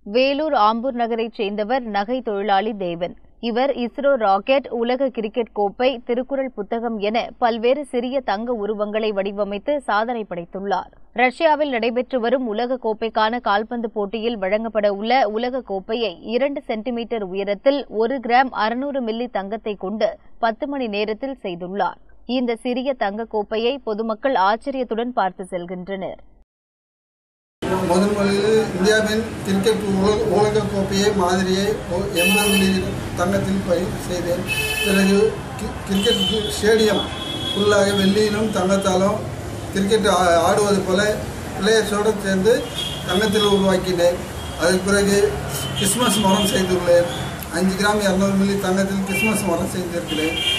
வேலூர் ஆம்பூர் நகரைச் சேர்ந்தவர் நகை தொழிலாளி தேவன் இவர் இஸ்ரோ ராக்கெட் உலக கிரிக்கெட் கோப்பை திருக்குறள் புத்தகம் என பல்வேறு சிறிய தங்க உருவங்களை வடிவமைத்து சாதனை படைத்துள்ளார் ரஷ்யாவில் நடைபெற்று வரும் உலக கோப்பைக்கான கால்பந்து போட்டியில் வழங்கப்பட உள்ள உலக கோப்பையை இரண்டு சென்டிமீட்டர் உயரத்தில் ஒரு கிராம் அறுநூறு மில்லி தங்கத்தை கொண்டு பத்து மணி நேரத்தில் செய்துள்ளார் இந்த சிறிய தங்க கோப்பையை பொதுமக்கள் ஆச்சரியத்துடன் பார்த்து செல்கின்றனர் முதன் முதலில் இந்தியாவின் கிரிக்கெட் உலக உலகக் கோப்பையை மாதிரியை எண்பது மில்லி தங்கத்தில் பயிர் செய்தேன் பிறகு கி- கிரிக்கெட் ஸ்டேடியம் ஃபுல்லாக வெள்ளியிலும் தங்கத்தாலும் கிரிக்கெட் ஆ- ஆடுவது போல பிளேயர்ஸோடு சேர்ந்து தங்கத்தில் உருவாக்கினேன் அதுக்கு பிறகு கிறிஸ்மஸ் மரம் செய்துள்ளேன் அஞ்சு கிராம் இரநூறு மில்லி தங்கத்தில் கிறிஸ்மஸ் மரம் செய்திருக்கிறேன்